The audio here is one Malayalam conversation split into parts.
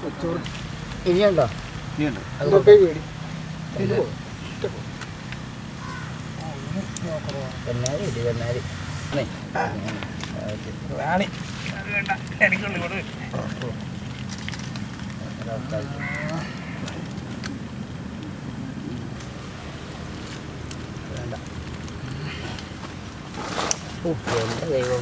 ഇനിയുണ്ടോ ഇനിയുണ്ട് എന്നാരി ഇടി എന്നാരി റാണി എനിക്കുള്ളൂ ഇവിടെ വേണ്ട ഓ എൻ്റെ ദൈവം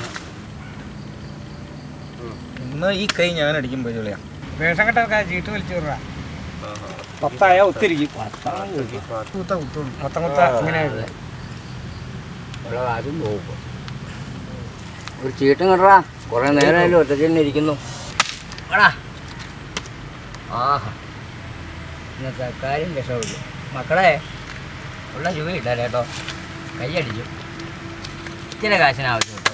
ഇന്ന് ഈ കൈ ഞാൻ അടിക്കുമ്പോൾ ജോളിയാ വേഷം കെട്ടൊക്കെ ചീട്ട് വലിച്ചു വിടുക പത്തായ ഒത്തിരിക്കും കുത്ത കുത്തുള്ളൂ മൊത്തം കുത്ത ഇങ്ങനെ ഇവിടെ ആദ്യം പോകും ഒരു ചീട്ടും കണ്ടാ കുറെ നേരമായാലും ഒറ്റയ്ക്ക് തന്നെ ഇരിക്കുന്നു എടാ ആഹാ ഇന്നത്തെ കാര്യം രക്ഷപ്പെട്ടു മക്കളെ ഉള്ള രൂപയില്ല കേട്ടോ കൈയടിച്ചു ഇച്ചിരി കാശിന് ആവശ്യമുണ്ട്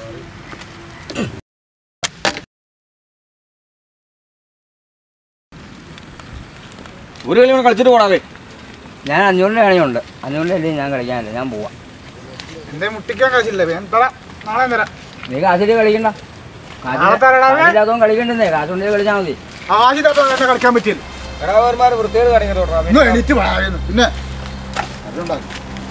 ഒരു കളി കൂടെ കളിച്ചിട്ട് പോണാവേ ഞാൻ അഞ്ഞൂറിൻ്റെ കളിയുണ്ട് അഞ്ഞൂറിൻ്റെ കളി ഞാൻ കളിക്കാനില്ല ഞാൻ പോവാം എന്റെ മുട്ടിക്കാൻ കാശില്ല വേഗം തരാം നാളെ തരാം നീ കാശിട്ട് കളിക്കണ്ട നാളെ തരാടാ അവനെ. കാശില്ലാത്തവൻ കളിക്കണ്ടെന്നേ കാശുണ്ടെങ്കിൽ കളിച്ചാൽ മതി ആശില്ലാത്ത എന്നെ കളിക്കാൻ പറ്റിയില്ല എടാവന്മാർ വൃത്തിയോട് കാണിക്കട്ടോ ഇന്ന് എണീറ്റ് പറയായിരുന്നു പിന്നെ അതുണ്ടാകും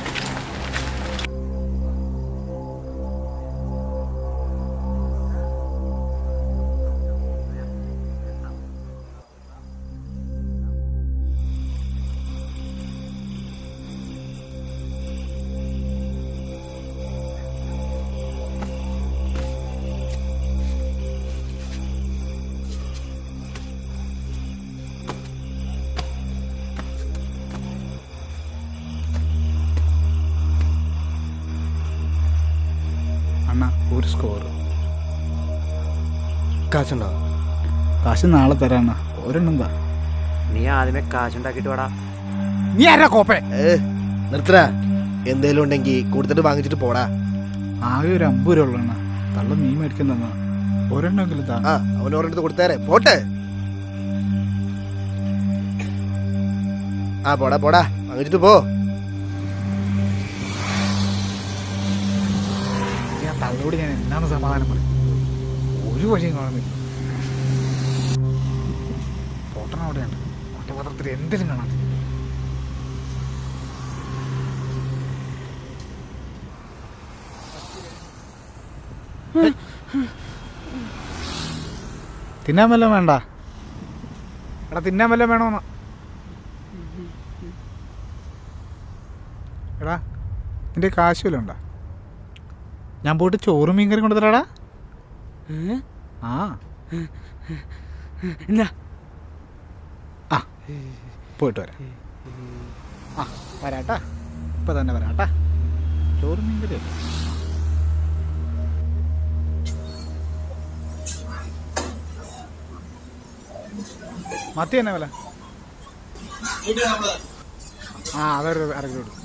അണ്ണ ഒരു സ്കോർ കാശുണ്ടോ കാശ് നാളെ തരാം അണ്ണ ഒരെണ്ണം എന്താ നീ ആദ്യമേ കാശുണ്ടാക്കിട്ട് വാടാ നീ ആരാ കോപ്പേ ഏ നിർത്തടാ എന്തേലും ഉണ്ടെങ്കിൽ കൊടുത്തിട്ട് വാങ്ങിച്ചിട്ട് പോടാ ആകെ ഒരു അമ്പത് രൂപ ഉള്ളു അണ്ണ തള്ള മീൻ മേടിക്കാൻ തന്നാ ഒരെണ്ണമെങ്കിലും താ ആ അവൻ ഓരോരുത്തർ കൊടുത്തേരെ പോട്ടെ ആ പോടാ പോടാ വാങ്ങിച്ചിട്ട് പോ ഞാൻ തള്ളോട് ഞാൻ എന്നാണ് സമാധാനം പറയും ഒരു വഴിയും കാണുന്നില്ല പോട്ടണ അവിടെയുണ്ട് മറ്റേ പത്രത്തിൽ എന്തെങ്കിലും കാണാൻ തിന്നാൻ വല്ലതും വേണ്ട എടാ തിന്നാൻ വല്ലതും വേണോന്ന് എടാ നിന്റെ കാശ് വല്ലതും ഉണ്ടോ ഞാൻ പോയിട്ട് ചോറും മീൻകറി കൊണ്ടുതരാടാ ആ ആ പോയിട്ട് വരാം ആ വരാട്ടാ ഇപ്പൊ തന്നെ വരാട്ടാ ചോറും മീൻകറി അല്ലേ മത്തി തന്നെ വില ആ അതൊരു അര കിലോ എടുക്കും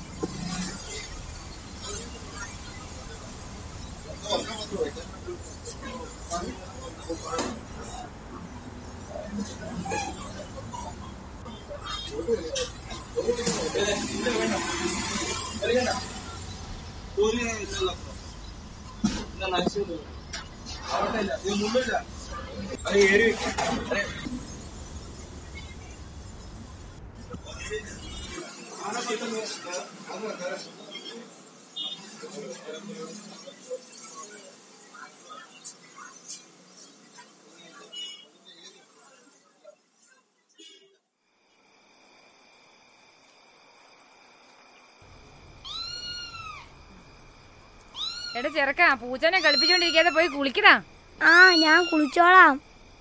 എടാ ചെറുക്ക പൂച്ചനെ കളിപ്പിച്ചോണ്ടിരിക്കാതെ പോയി കുളിക്കടാ ആ ഞാൻ കുളിച്ചോളാം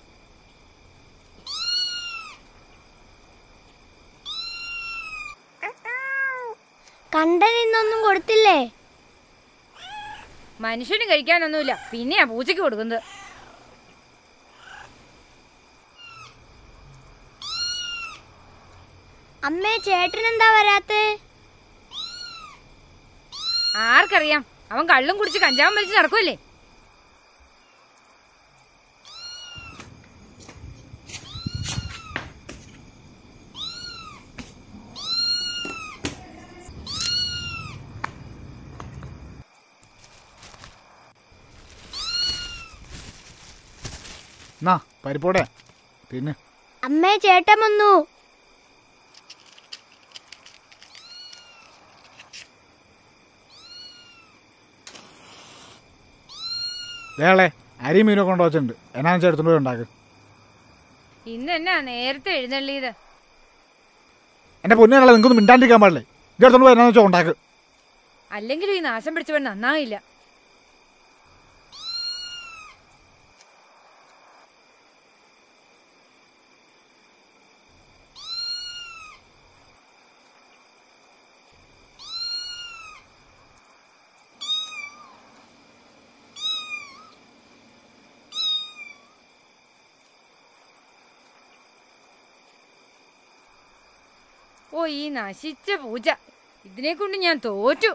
കണ്ടൻ ഇന്നൊന്നും കൊടുത്തില്ലേ മനുഷ്യന് കഴിക്കാനൊന്നുമില്ല പിന്നെയാ പൂച്ചയ്ക്ക് കൊടുക്കുന്നത് അമ്മേ ചേട്ടൻ എന്താ വരാത്തെ ആർക്കറിയാം അവൻ കള്ളും കുടിച്ച് കഞ്ചാവും വലിച്ച് നടക്കുമല്ലേ എന്നാ പരിപ്പോടെ പിന്നെ അമ്മേ ചേട്ടൻ വന്നു ദേളെ അരി മീനൊക്കെ കൊണ്ട് വെച്ചിട്ടുണ്ട് എന്നാന്ന് വെച്ചാൽ എടുത്തുകൊണ്ട് പോയി ഉണ്ടാക്ക് ഇന്ന് എന്നാ നേരത്തെ എഴുന്നള്ളിയത് എൻ്റെ പൊന്നിനല്ല നിങ്ങൾക്കൊന്നും മിണ്ടാണ്ടിരിക്കാൻ പാടില്ലേ ഇത് എടുത്തോണ്ട് പോയി എന്നാന്ന് വെച്ചാൽ ഉണ്ടാക്ക് അല്ലെങ്കിലും ഈ നാശം പിടിച്ചവൻ നന്നായില്ല ഓ ഈ നശിച്ച പൂജ ഇതിനെ കൊണ്ട് ഞാൻ തോറ്റു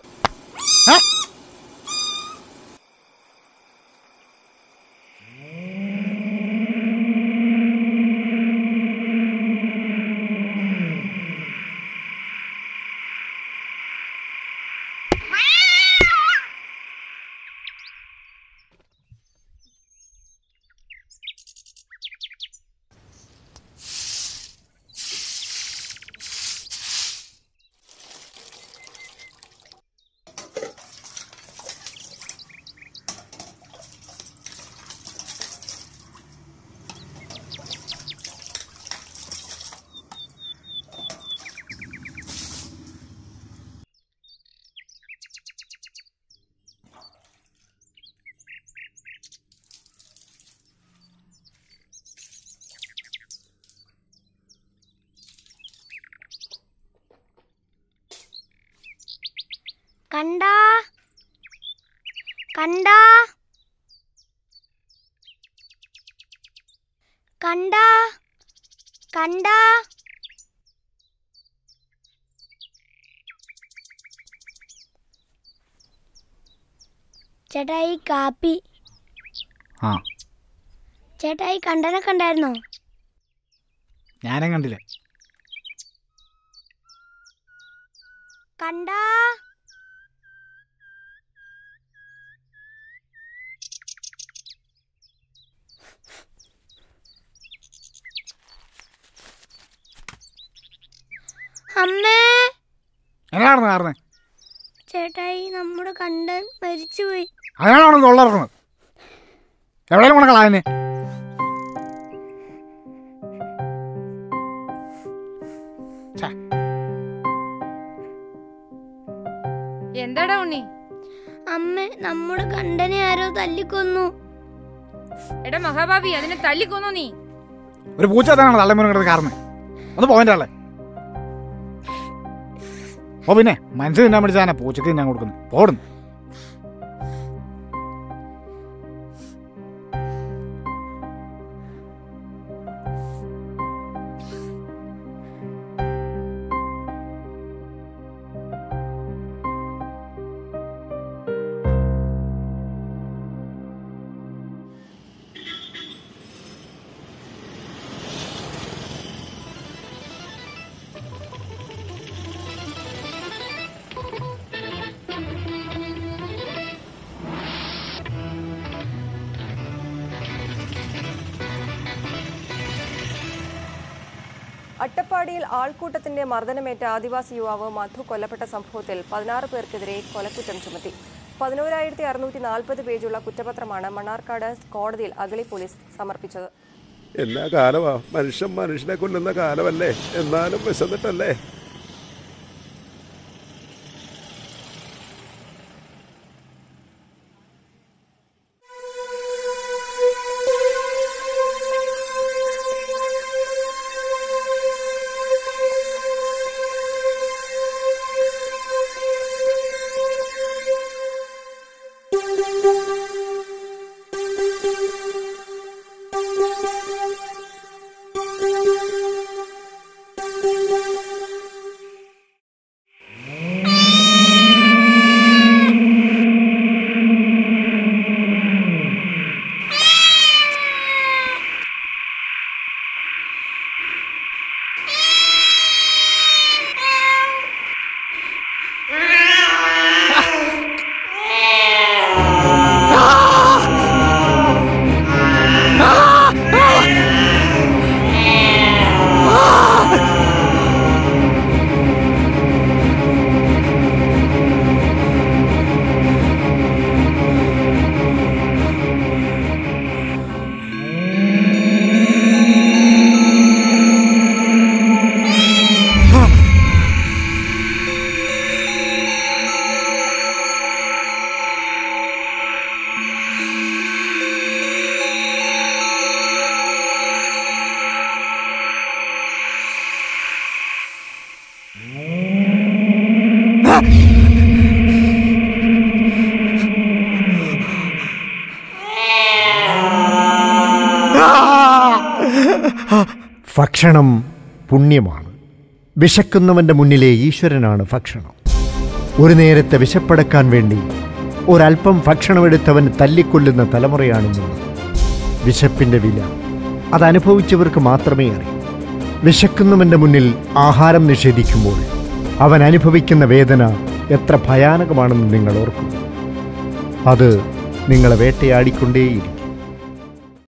കണ്ടാ കണ്ടാ കണ്ടാ കണ്ടാ ചേട്ടായി കാപ്പി ആ ചേട്ടായി കണ്ടനെ കണ്ടായിരുന്നോ ഞാനും കണ്ടില്ല കണ്ടാ അമ്മേ എന്നാണെന്ന് കാരണം ചേട്ടായി നമ്മുടെ കണ്ടൻ മരിച്ചുപോയി അതിനാണോ തൊള്ളറക്കുന്നത് എവിടെയും കൊണ്ട കളാനെ എന്താടാ ഉണ്ണി അമ്മ നമ്മുടെ കണ്ടനെ ആരോ തല്ലിക്കൊന്നു എടാ മഹാഭാവി അതിനെ തല്ലിക്കൊന്നു നീ ഒരു പൂച്ച തന്നെയാണ് തള്ളമുറ കിടന്ന് കാരണം ഒന്ന് പോയിന്റ് ആളെ ഓ പിന്നെ മനസ്സ് തിന്നാൻ പിടിച്ചാണ് പൂച്ചക്ക് തിന്നാൻ കൊടുക്കുന്നത് പോടുന്നു അട്ടപ്പാടിയിൽ ആൾക്കൂട്ടത്തിന്റെ മർദ്ദനമേറ്റ ആദിവാസി യുവാവ് മധു കൊല്ലപ്പെട്ട സംഭവത്തിൽ പതിനാറ് പേർക്കെതിരെ കൊലക്കുറ്റം ചുമത്തി പതിനോരായിരത്തി അറുന്നൂറ്റി നാൽപ്പത് പേജുള്ള കുറ്റപത്രമാണ് മണ്ണാർക്കാട് കോടതിയിൽ അഗളി പോലീസ് സമർപ്പിച്ചത് എല്ലാ കാലമാ മനുഷ്യൻ മനുഷ്യനെ കൊല്ലുന്ന കാലമല്ലേ എന്നാലും വിശന്നിട്ടല്ലേ ഭക്ഷണം പുണ്യമാണ് വിശക്കുന്നവൻ്റെ മുന്നിലെ ഈശ്വരനാണ് ഭക്ഷണം ഒരു നേരത്തെ വിശപ്പടക്കാൻ വേണ്ടി ഒരല്പം ഭക്ഷണമെടുത്തവൻ തല്ലിക്കൊല്ലുന്ന തലമുറയാണിന്നുള്ളത് വിശപ്പിൻ്റെ വില അതനുഭവിച്ചവർക്ക് മാത്രമേ അറിയൂ വിശക്കുന്നവൻ്റെ മുന്നിൽ ആഹാരം നിഷേധിക്കുമ്പോൾ അവൻ അനുഭവിക്കുന്ന വേദന എത്ര ഭയാനകമാണെന്ന് നിങ്ങൾ ഓർക്കും അത് നിങ്ങളെ വേട്ടയാടിക്കൊണ്ടേയിരിക്കും